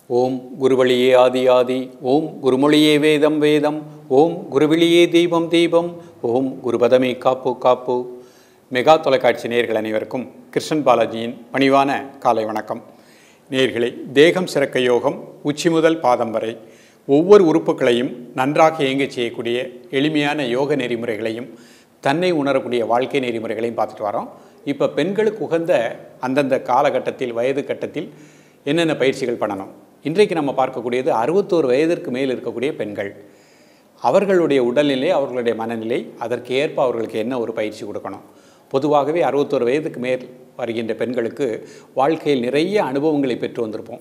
ஓம் குருவழியே ஆதி ஆதி ஓம் குருமொழியே வேதம் வேதம் ஓம் குருவிழியே தீபம் தீபம் ஓம் குருபதமே காப்பு காப்பு மெகா தொலைக்காட்சி நேர்கள் அனைவருக்கும் கிருஷ்ணன் பாலாஜியின் பணிவான காலை வணக்கம் நேர்களே தேகம் சிறக்க யோகம் உச்சி முதல் பாதம் வரை ஒவ்வொரு உறுப்புகளையும் நன்றாக இயங்கச் செய்யக்கூடிய எளிமையான யோக நெறிமுறைகளையும் தன்னை உணரக்கூடிய வாழ்க்கை நெறிமுறைகளையும் பார்த்துட்டு வரோம் இப்போ பெண்களுக்கு உகந்த அந்தந்த காலகட்டத்தில் வயது கட்டத்தில் என்னென்ன பயிற்சிகள் பண்ணணும் இன்றைக்கு நம்ம பார்க்கக்கூடியது அறுபத்தோரு வயதிற்கு மேல் இருக்கக்கூடிய பெண்கள் அவர்களுடைய உடல்நிலை அவர்களுடைய மனநிலை அதற்கு ஏற்ப அவர்களுக்கு என்ன ஒரு பயிற்சி கொடுக்கணும் பொதுவாகவே அறுபத்தோரு வயதுக்கு மேல் வருகின்ற பெண்களுக்கு வாழ்க்கையில் நிறைய அனுபவங்களை பெற்று வந்திருப்போம்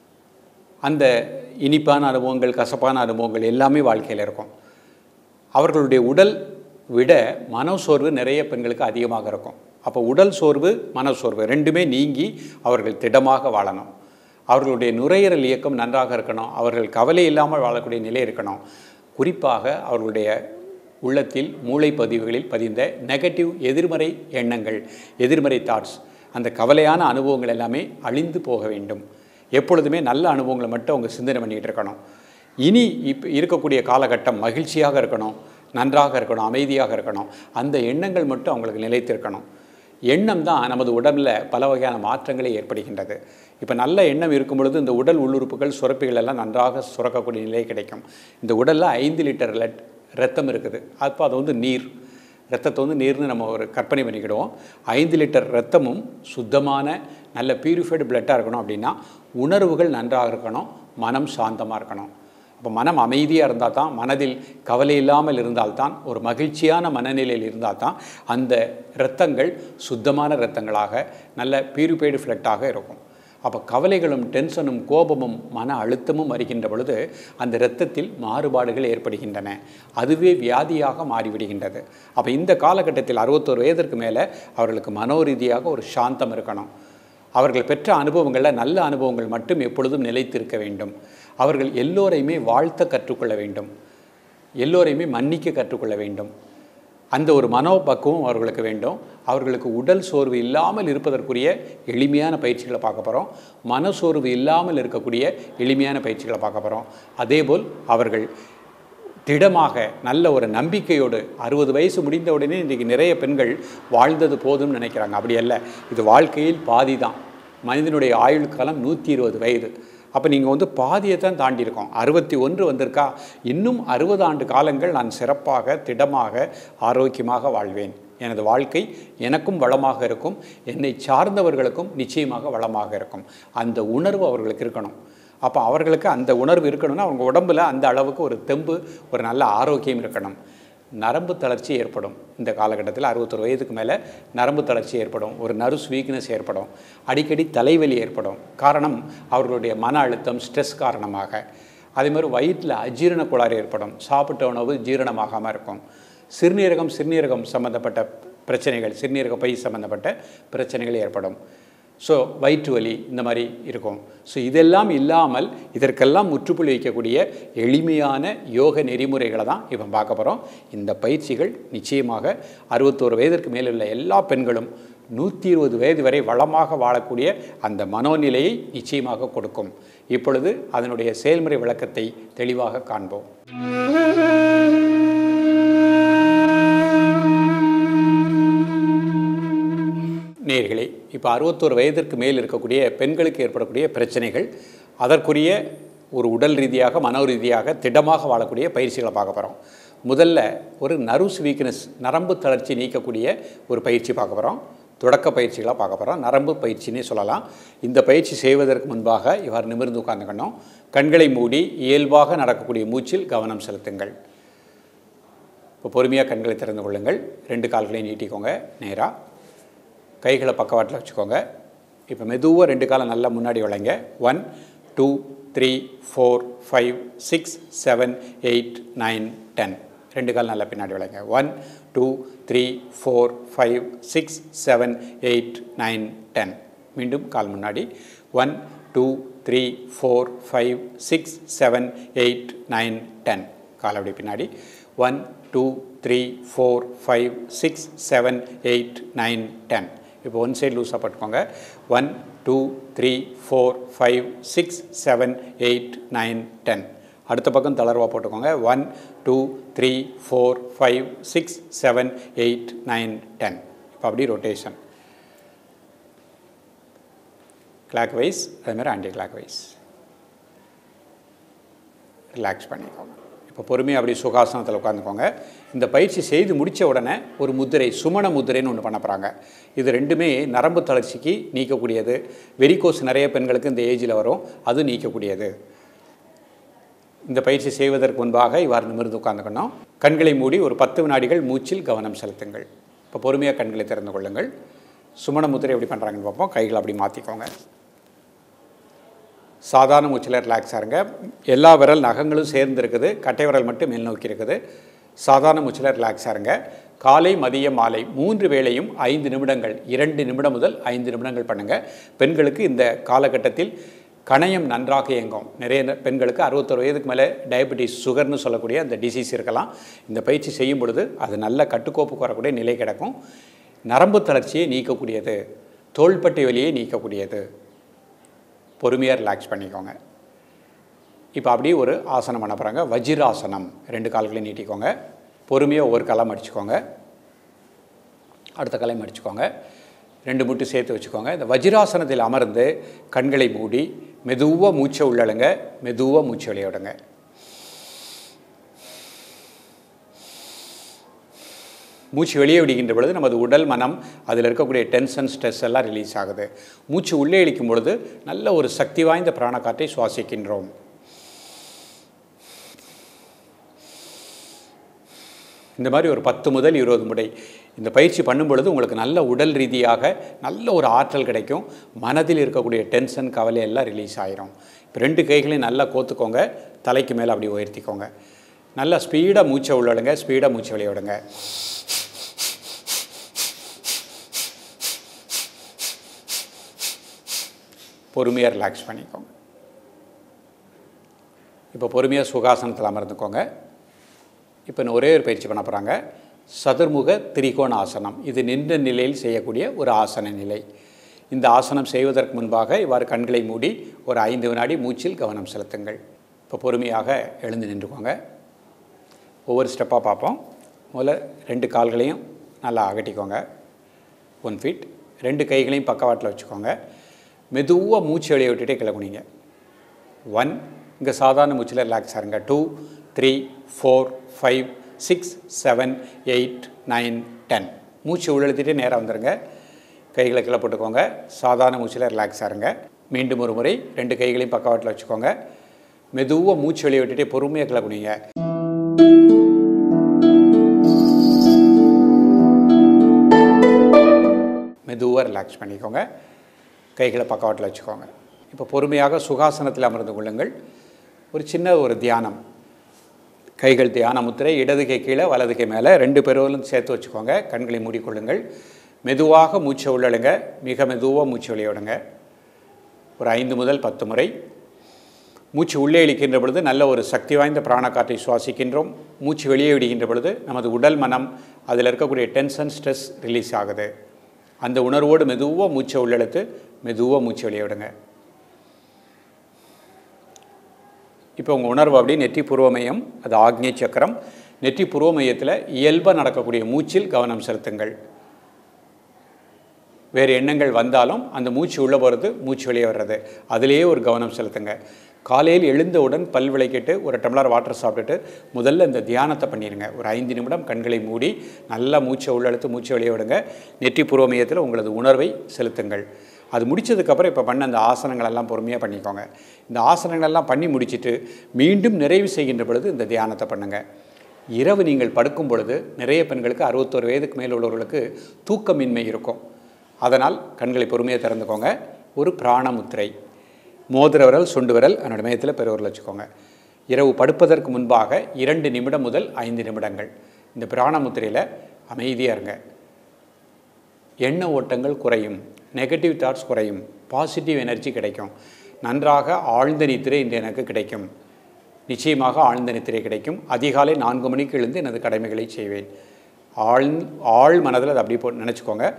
அந்த இனிப்பான அனுபவங்கள் கசப்பான அனுபவங்கள் எல்லாமே வாழ்க்கையில் இருக்கும் அவர்களுடைய உடல் விட மனசோர்வு நிறைய பெண்களுக்கு அதிகமாக இருக்கும் அப்போ உடல் சோர்வு மனசோர்வு ரெண்டுமே நீங்கி அவர்கள் திடமாக வாழணும் அவர்களுடைய நுரையீரல் இயக்கம் நன்றாக இருக்கணும் அவர்கள் கவலை இல்லாமல் வாழக்கூடிய நிலை இருக்கணும் குறிப்பாக அவர்களுடைய உள்ளத்தில் மூளை பதிவுகளில் பதிந்த நெகட்டிவ் எதிர்மறை எண்ணங்கள் எதிர்மறை தாட்ஸ் அந்த கவலையான அனுபவங்கள் எல்லாமே அழிந்து போக வேண்டும் எப்பொழுதுமே நல்ல அனுபவங்களை மட்டும் அவங்க சிந்தனை பண்ணிகிட்டு இருக்கணும் இனி இப்போ இருக்கக்கூடிய காலகட்டம் மகிழ்ச்சியாக இருக்கணும் நன்றாக இருக்கணும் அமைதியாக இருக்கணும் அந்த எண்ணங்கள் மட்டும் அவங்களுக்கு நிலைத்திருக்கணும் எண்ணம் தான் நமது உடலில் பல வகையான மாற்றங்களை ஏற்படுகின்றது இப்போ நல்ல எண்ணம் இருக்கும் பொழுது இந்த உடல் உள்ளுறுப்புகள் சுரப்பிகள் எல்லாம் நன்றாக சுரக்கக்கூடிய நிலை கிடைக்கும் இந்த உடலில் ஐந்து லிட்டர் லட் ரத்தம் இருக்குது அப்போ அது வந்து நீர் ரத்தத்தை வந்து நீர்னு நம்ம ஒரு கற்பனை பண்ணிக்கிடுவோம் ஐந்து லிட்டர் ரத்தமும் சுத்தமான நல்ல பியூரிஃபைடு பிளட்டாக இருக்கணும் அப்படின்னா உணர்வுகள் நன்றாக இருக்கணும் மனம் சாந்தமாக இருக்கணும் அப்போ மனம் அமைதியாக இருந்தால் தான் மனதில் கவலை இல்லாமல் இருந்தால்தான் ஒரு மகிழ்ச்சியான மனநிலையில் இருந்தால் தான் அந்த இரத்தங்கள் சுத்தமான இரத்தங்களாக நல்ல பியூரிஃபைடு ஃப்ளட்டாக இருக்கும் அப்போ கவலைகளும் டென்ஷனும் கோபமும் மன அழுத்தமும் வருகின்ற பொழுது அந்த இரத்தத்தில் மாறுபாடுகள் ஏற்படுகின்றன அதுவே வியாதியாக மாறிவிடுகின்றது அப்போ இந்த காலகட்டத்தில் அறுபத்தோரு வயதிற்கு மேலே அவர்களுக்கு மனோரீதியாக ஒரு சாந்தம் இருக்கணும் அவர்கள் பெற்ற அனுபவங்களில் நல்ல அனுபவங்கள் மட்டும் எப்பொழுதும் நிலைத்திருக்க வேண்டும் அவர்கள் எல்லோரையுமே வாழ்த்த கற்றுக்கொள்ள வேண்டும் எல்லோரையுமே மன்னிக்க கற்றுக்கொள்ள வேண்டும் அந்த ஒரு மனோபக்குவம் அவர்களுக்கு வேண்டும் அவர்களுக்கு உடல் சோர்வு இல்லாமல் இருப்பதற்குரிய எளிமையான பயிற்சிகளை பார்க்க போகிறோம் மனசோர்வு இல்லாமல் இருக்கக்கூடிய எளிமையான பயிற்சிகளை பார்க்க போகிறோம் அதேபோல் அவர்கள் திடமாக நல்ல ஒரு நம்பிக்கையோடு அறுபது வயசு முடிந்த உடனே இன்றைக்கி நிறைய பெண்கள் வாழ்ந்தது போதும்னு நினைக்கிறாங்க அப்படி அல்ல இது வாழ்க்கையில் பாதி தான் மனிதனுடைய ஆயுள் காலம் நூற்றி இருபது வயது அப்போ நீங்கள் வந்து பாதியை தான் தாண்டியிருக்கோம் அறுபத்தி ஒன்று வந்திருக்கா இன்னும் அறுபது ஆண்டு காலங்கள் நான் சிறப்பாக திடமாக ஆரோக்கியமாக வாழ்வேன் எனது வாழ்க்கை எனக்கும் வளமாக இருக்கும் என்னை சார்ந்தவர்களுக்கும் நிச்சயமாக வளமாக இருக்கும் அந்த உணர்வு அவர்களுக்கு இருக்கணும் அப்போ அவர்களுக்கு அந்த உணர்வு இருக்கணும்னா அவங்க உடம்புல அந்த அளவுக்கு ஒரு தெம்பு ஒரு நல்ல ஆரோக்கியம் இருக்கணும் நரம்பு தளர்ச்சி ஏற்படும் இந்த காலகட்டத்தில் அறுபத்தொரு வயதுக்கு மேலே நரம்பு தளர்ச்சி ஏற்படும் ஒரு நர்வ்ஸ் வீக்னஸ் ஏற்படும் அடிக்கடி தலைவலி ஏற்படும் காரணம் அவர்களுடைய மன அழுத்தம் ஸ்ட்ரெஸ் காரணமாக அதே மாதிரி வயிற்றில் அஜீரண கோளாறு ஏற்படும் சாப்பிட்ட உணவு ஜீரணமாகாமல் இருக்கும் சிறுநீரகம் சிறுநீரகம் சம்மந்தப்பட்ட பிரச்சனைகள் சிறுநீரக பை சம்மந்தப்பட்ட பிரச்சனைகள் ஏற்படும் ஸோ வயிற்று வலி இந்த மாதிரி இருக்கும் ஸோ இதெல்லாம் இல்லாமல் இதற்கெல்லாம் முற்றுப்புள்ளி வைக்கக்கூடிய எளிமையான யோக நெறிமுறைகளை தான் இப்போ பார்க்க போகிறோம் இந்த பயிற்சிகள் நிச்சயமாக அறுபத்தோரு வயதிற்கு மேலே உள்ள எல்லா பெண்களும் நூற்றி இருபது வயது வரை வளமாக வாழக்கூடிய அந்த மனோநிலையை நிச்சயமாக கொடுக்கும் இப்பொழுது அதனுடைய செயல்முறை விளக்கத்தை தெளிவாக காண்போம் நேர்களே இப்போ அறுபத்தோரு வயதிற்கு மேல் இருக்கக்கூடிய பெண்களுக்கு ஏற்படக்கூடிய பிரச்சனைகள் அதற்குரிய ஒரு உடல் ரீதியாக மனோ ரீதியாக திடமாக வாழக்கூடிய பயிற்சிகளை பார்க்க போகிறோம் முதல்ல ஒரு நர்வ்ஸ் வீக்னஸ் நரம்பு தளர்ச்சி நீக்கக்கூடிய ஒரு பயிற்சி பார்க்க போகிறோம் தொடக்க பயிற்சிகளாக பார்க்க போகிறோம் நரம்பு பயிற்சினே சொல்லலாம் இந்த பயிற்சி செய்வதற்கு முன்பாக இவர் நிமிர்ந்து உட்கார்ந்துக்கணும் கண்களை மூடி இயல்பாக நடக்கக்கூடிய மூச்சில் கவனம் செலுத்துங்கள் இப்போ பொறுமையாக கண்களை திறந்து கொள்ளுங்கள் ரெண்டு கால்களையும் நீட்டிக்கோங்க நேராக கைகளை பக்கவாட்டில் வச்சுக்கோங்க இப்போ மெதுவாக ரெண்டு காலம் நல்லா முன்னாடி வளைங்க one two three four five six seven eight nine ten ரெண்டு கால் நல்லா பின்னாடி வளைங்க one two three four five six seven eight nine ten மீண்டும் கால் முன்னாடி one two three four five six seven eight nine ten கால் அப்படி பின்னாடி one two three four five six seven eight nine ten இப்போ ஒன் சைடு லூஸாக பட்டுக்கோங்க one two three four five six seven eight nine ten அடுத்த பக்கம் தளர்வாக போட்டுக்கோங்க one two three four five six seven eight nine ten இப்போ அப்படி rotation clockwise அதுமாதிரி ஆன்டி கிளாக் வைஸ் ரிலாக்ஸ் பண்ணிக்கோங்க இப்போ பொறுமையாக அப்படி சுகாசனத்தில் உட்காந்துக்கோங்க இந்த பயிற்சி செய்து முடித்த உடனே ஒரு முத்திரை சுமண முத்திரைன்னு ஒன்று பண்ண போகிறாங்க இது ரெண்டுமே நரம்பு தளர்ச்சிக்கு நீக்கக்கூடியது வெரிகோஸ் நிறைய பெண்களுக்கு இந்த ஏஜில் வரும் அது நீக்கக்கூடியது இந்த பயிற்சி செய்வதற்கு முன்பாக இவ்வாறு நிமிர்ந்து உட்காந்துக்கணும் கண்களை மூடி ஒரு பத்து வினாடிகள் மூச்சில் கவனம் செலுத்துங்கள் இப்போ பொறுமையாக கண்களை திறந்து கொள்ளுங்கள் சுமண முத்திரை எப்படி பண்ணுறாங்கன்னு பார்ப்போம் கைகளை அப்படி மாற்றிக்கோங்க சாதாரண மூச்சில் ரிலாக்ஸாக இருங்க எல்லா விரல் நகங்களும் சேர்ந்து இருக்குது கட்டை விரல் மட்டும் மேல் நோக்கி இருக்குது சாதாரண மூச்சில் ரிலாக்ஸாக இருங்க காலை மதியம் மாலை மூன்று வேளையும் ஐந்து நிமிடங்கள் இரண்டு நிமிடம் முதல் ஐந்து நிமிடங்கள் பண்ணுங்கள் பெண்களுக்கு இந்த காலகட்டத்தில் கணையம் நன்றாக இயங்கும் நிறைய ந- பெண்களுக்கு அறுபத்தொரு வயதுக்கு மேலே டயபெட்டிஸ் சுகர்னு சொல்லக்கூடிய அந்த டிசீஸ் இருக்கலாம் இந்த பயிற்சி செய்யும் பொழுது அது நல்ல கட்டுக்கோப்புக்கு வரக்கூடிய நிலை கிடைக்கும் நரம்பு தளர்ச்சியை நீக்கக்கூடியது தோள்பட்டை வலியை நீக்கக்கூடியது பொறுமையாக ரிலாக்ஸ் பண்ணிக்கோங்க இப்போ அப்படியே ஒரு ஆசனம் பண்ண போகிறாங்க வஜிராசனம் ரெண்டு கால்களையும் நீட்டிக்கோங்க பொறுமையாக ஒவ்வொரு காலம் அடிச்சுக்கோங்க அடுத்த காலையும் அடிச்சுக்கோங்க ரெண்டு முட்டு சேர்த்து வச்சுக்கோங்க இந்த வஜிராசனத்தில் அமர்ந்து கண்களை மூடி மெதுவாக மூச்சை உள்ளழுங்க மெதுவாக மூச்சு வெளியிடுங்க மூச்சு வெளியே விடுகின்ற பொழுது நமது உடல் மனம் அதில் இருக்கக்கூடிய டென்ஷன் ஸ்ட்ரெஸ் எல்லாம் ரிலீஸ் ஆகுது மூச்சு உள்ளே இழுக்கும் பொழுது நல்ல ஒரு சக்தி வாய்ந்த பிராணக்காற்றை சுவாசிக்கின்றோம் இந்த மாதிரி ஒரு பத்து முதல் இருபது முறை இந்த பயிற்சி பண்ணும் பொழுது உங்களுக்கு நல்ல உடல் ரீதியாக நல்ல ஒரு ஆற்றல் கிடைக்கும் மனதில் இருக்கக்கூடிய டென்ஷன் கவலை எல்லாம் ரிலீஸ் ஆயிரும் இப்போ ரெண்டு கைகளையும் நல்லா கோத்துக்கோங்க தலைக்கு மேலே அப்படி உயர்த்திக்கோங்க நல்லா ஸ்பீடாக மூச்சை உள்ளடுங்க ஸ்பீடாக மூச்சை வெளியே விடுங்க பொறுமையாக ரிலாக்ஸ் பண்ணிக்கோங்க இப்போ பொறுமையாக சுகாசனத்தில் அமர்ந்துக்கோங்க இப்போ இன்னும் ஒரே ஒரு பயிற்சி பண்ண போகிறாங்க சதுர்முக திரிகோண ஆசனம் இது நின்ற நிலையில் செய்யக்கூடிய ஒரு ஆசன நிலை இந்த ஆசனம் செய்வதற்கு முன்பாக இவ்வாறு கண்களை மூடி ஒரு ஐந்து வினாடி மூச்சில் கவனம் செலுத்துங்கள் இப்போ பொறுமையாக எழுந்து நின்றுக்கோங்க ஒவ்வொரு ஸ்டெப்பாக பார்ப்போம் முதல்ல ரெண்டு கால்களையும் நல்லா அகட்டிக்கோங்க ஒன் ஃபீட் ரெண்டு கைகளையும் பக்கவாட்டில் வச்சுக்கோங்க மெதுவாக மூச்சு வெளியே விட்டுட்டே கிளம்புனீங்க ஒன் இங்கே சாதாரண மூச்சில் ரிலாக்ஸ் ஆகுங்க two three four five six seven eight nine ten மூச்சு உள்ளெழுத்திட்டே நேராக வந்துடுங்க கைகளை கீழே போட்டுக்கோங்க சாதாரண மூச்சில் ரிலாக்ஸ் ஆகுங்க மீண்டும் ஒரு முறை ரெண்டு கைகளையும் பக்கவாட்டில் வச்சுக்கோங்க மெதுவாக மூச்சு வெளியே விட்டுட்டே பொறுமையாக கிளம்புனீங்க மெதுவாக ரிலாக்ஸ் பண்ணிக்கோங்க கைகளை பக்கவாட்டில் வச்சுக்கோங்க இப்போ பொறுமையாக சுகாசனத்தில் அமர்ந்து கொள்ளுங்கள் ஒரு சின்ன ஒரு தியானம் கைகள் தியான முத்திரை இடது கை கீழே வலது கை மேலே ரெண்டு பேரும் சேர்த்து வச்சுக்கோங்க கண்களை மூடிக்கொள்ளுங்கள் மெதுவாக மூச்சை உள்ளழுங்க மிக மெதுவாக மூச்சு வெளியிடுங்க ஒரு ஐந்து முதல் பத்து முறை மூச்சு உள்ளே இழுக்கின்ற பொழுது நல்ல ஒரு சக்தி வாய்ந்த பிராணக்காற்றை சுவாசிக்கின்றோம் மூச்சு வெளியே விடுகின்ற பொழுது நமது உடல் மனம் அதில் இருக்கக்கூடிய டென்ஷன் ஸ்ட்ரெஸ் ரிலீஸ் ஆகுது அந்த உணர்வோடு மெதுவாக மூச்சை உள்ளெழுத்து மெதுவாக மூச்சு வெளியே விடுங்க இப்போ உங்கள் உணர்வு அப்படி நெற்றி பூர்வமயம் அது ஆக்ஞை சக்கரம் நெற்றி பூர்வமயத்தில் இயல்பாக நடக்கக்கூடிய மூச்சில் கவனம் செலுத்துங்கள் வேறு எண்ணங்கள் வந்தாலும் அந்த மூச்சு உள்ளே போகிறது மூச்சு வெளியே வர்றது அதிலேயே ஒரு கவனம் செலுத்துங்க காலையில் எழுந்தவுடன் பல் விளக்கிட்டு ஒரு டம்ளர் வாட்டர் சாப்பிட்டுட்டு முதல்ல இந்த தியானத்தை பண்ணிடுங்க ஒரு ஐந்து நிமிடம் கண்களை மூடி நல்லா மூச்சை உள்ளெழுத்து மூச்சை வெளியே விடுங்க நெற்றி பூர்வமயத்தில் உங்களது உணர்வை செலுத்துங்கள் அது முடிச்சதுக்கப்புறம் இப்போ பண்ண அந்த ஆசனங்கள் எல்லாம் பொறுமையாக பண்ணிக்கோங்க இந்த ஆசனங்கள் எல்லாம் பண்ணி முடிச்சிட்டு மீண்டும் நிறைவு செய்கின்ற பொழுது இந்த தியானத்தை பண்ணுங்கள் இரவு நீங்கள் படுக்கும் பொழுது நிறைய பெண்களுக்கு அறுபத்தோரு வயதுக்கு மேல் உள்ளவர்களுக்கு தூக்கமின்மை இருக்கும் அதனால் கண்களை பொறுமையாக திறந்துக்கோங்க ஒரு பிராணமுத்திரை மோதிர விரல் சுண்டு விரல் அதனோட மையத்தில் பெருவிரல் வச்சுக்கோங்க இரவு படுப்பதற்கு முன்பாக இரண்டு நிமிடம் முதல் ஐந்து நிமிடங்கள் இந்த பிராணமுத்திரையில் அமைதியாக இருங்க எண்ண ஓட்டங்கள் குறையும் நெகட்டிவ் தாட்ஸ் குறையும் பாசிட்டிவ் எனர்ஜி கிடைக்கும் நன்றாக ஆழ்ந்த நித்திரை இன்று எனக்கு கிடைக்கும் நிச்சயமாக ஆழ்ந்த நித்திரை கிடைக்கும் அதிகாலை நான்கு மணிக்கு எழுந்து எனது கடமைகளை செய்வேன் ஆழ் ஆழ் மனதில் அதை அப்படி போ நினச்சிக்கோங்க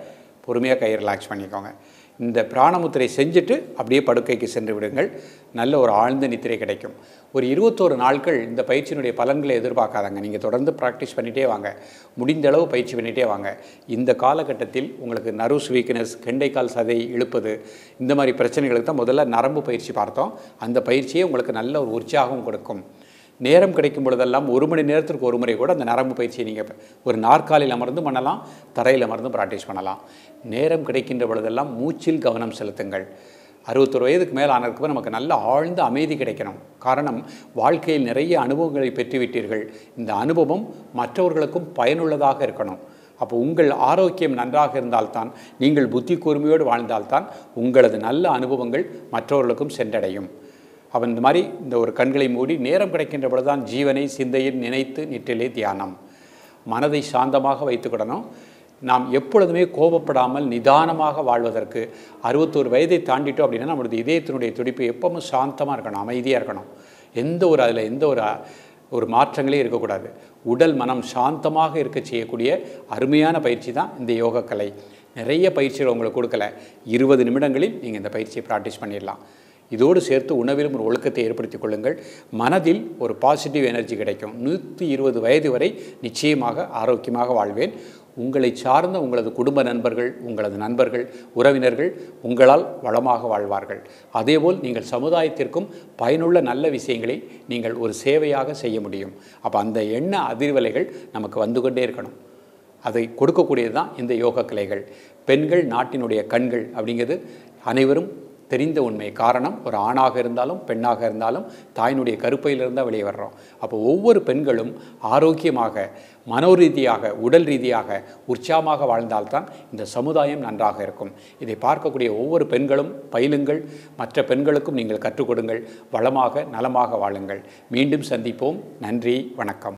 பொறுமையாக கை ரிலாக்ஸ் பண்ணிக்கோங்க இந்த பிராணமுத்திரை செஞ்சுட்டு அப்படியே படுக்கைக்கு சென்று விடுங்கள் நல்ல ஒரு ஆழ்ந்த நித்திரை கிடைக்கும் ஒரு இருபத்தோரு நாட்கள் இந்த பயிற்சியினுடைய பலன்களை எதிர்பார்க்காதாங்க நீங்கள் தொடர்ந்து ப்ராக்டிஸ் பண்ணிகிட்டே வாங்க முடிந்த அளவு பயிற்சி பண்ணிகிட்டே வாங்க இந்த காலகட்டத்தில் உங்களுக்கு நர்வ்ஸ் வீக்னஸ் கெண்டைக்கால் சதை இழுப்பது இந்த மாதிரி பிரச்சனைகளுக்கு தான் முதல்ல நரம்பு பயிற்சி பார்த்தோம் அந்த பயிற்சியே உங்களுக்கு நல்ல ஒரு உற்சாகம் கொடுக்கும் நேரம் கிடைக்கும் பொழுதெல்லாம் ஒரு மணி நேரத்திற்கு ஒரு முறை கூட அந்த நரம்பு பயிற்சியை நீங்கள் ஒரு நாற்காலியில் அமர்ந்து பண்ணலாம் தரையில் அமர்ந்து ப்ராக்டிஸ் பண்ணலாம் நேரம் கிடைக்கின்ற பொழுதெல்லாம் மூச்சில் கவனம் செலுத்துங்கள் அறுபத்தொரு வயதுக்கு மேல் ஆனதுக்கு நமக்கு நல்ல ஆழ்ந்த அமைதி கிடைக்கணும் காரணம் வாழ்க்கையில் நிறைய அனுபவங்களை பெற்றுவிட்டீர்கள் இந்த அனுபவம் மற்றவர்களுக்கும் பயனுள்ளதாக இருக்கணும் அப்போ உங்கள் ஆரோக்கியம் நன்றாக இருந்தால்தான் நீங்கள் புத்தி கூர்மையோடு வாழ்ந்தால்தான் உங்களது நல்ல அனுபவங்கள் மற்றவர்களுக்கும் சென்றடையும் அவன் இந்த மாதிரி இந்த ஒரு கண்களை மூடி நேரம் கிடைக்கின்ற பொழுதுதான் ஜீவனை சிந்தையில் நினைத்து நிற்றிலே தியானம் மனதை சாந்தமாக வைத்துக்கிடணும் நாம் எப்பொழுதுமே கோபப்படாமல் நிதானமாக வாழ்வதற்கு அறுபத்தோரு வயதை தாண்டிட்டோம் அப்படின்னா நம்மளது இதயத்தினுடைய துடிப்பு எப்பவும் சாந்தமாக இருக்கணும் அமைதியாக இருக்கணும் எந்த ஒரு அதில் எந்த ஒரு ஒரு மாற்றங்களே இருக்கக்கூடாது உடல் மனம் சாந்தமாக இருக்க செய்யக்கூடிய அருமையான பயிற்சி தான் இந்த யோகக்கலை நிறைய பயிற்சிகள் உங்களுக்கு கொடுக்கல இருபது நிமிடங்களில் நீங்கள் இந்த பயிற்சியை ப்ராக்டிஸ் பண்ணிடலாம் இதோடு சேர்த்து உணவிலும் ஒரு ஒழுக்கத்தை ஏற்படுத்திக் கொள்ளுங்கள் மனதில் ஒரு பாசிட்டிவ் எனர்ஜி கிடைக்கும் நூற்றி இருபது வயது வரை நிச்சயமாக ஆரோக்கியமாக வாழ்வேன் உங்களை சார்ந்த உங்களது குடும்ப நண்பர்கள் உங்களது நண்பர்கள் உறவினர்கள் உங்களால் வளமாக வாழ்வார்கள் அதேபோல் நீங்கள் சமுதாயத்திற்கும் பயனுள்ள நல்ல விஷயங்களை நீங்கள் ஒரு சேவையாக செய்ய முடியும் அப்போ அந்த எண்ண அதிர்வலைகள் நமக்கு வந்து கொண்டே இருக்கணும் அதை கொடுக்கக்கூடியது தான் இந்த யோக கலைகள் பெண்கள் நாட்டினுடைய கண்கள் அப்படிங்கிறது அனைவரும் தெரிந்த உண்மை காரணம் ஒரு ஆணாக இருந்தாலும் பெண்ணாக இருந்தாலும் தாயினுடைய கருப்பையிலிருந்து வெளியே வர்றோம் அப்போ ஒவ்வொரு பெண்களும் ஆரோக்கியமாக மனோரீதியாக உடல் ரீதியாக உற்சாகமாக வாழ்ந்தால்தான் இந்த சமுதாயம் நன்றாக இருக்கும் இதை பார்க்கக்கூடிய ஒவ்வொரு பெண்களும் பயிலுங்கள் மற்ற பெண்களுக்கும் நீங்கள் கற்றுக் கொடுங்கள் வளமாக நலமாக வாழுங்கள் மீண்டும் சந்திப்போம் நன்றி வணக்கம்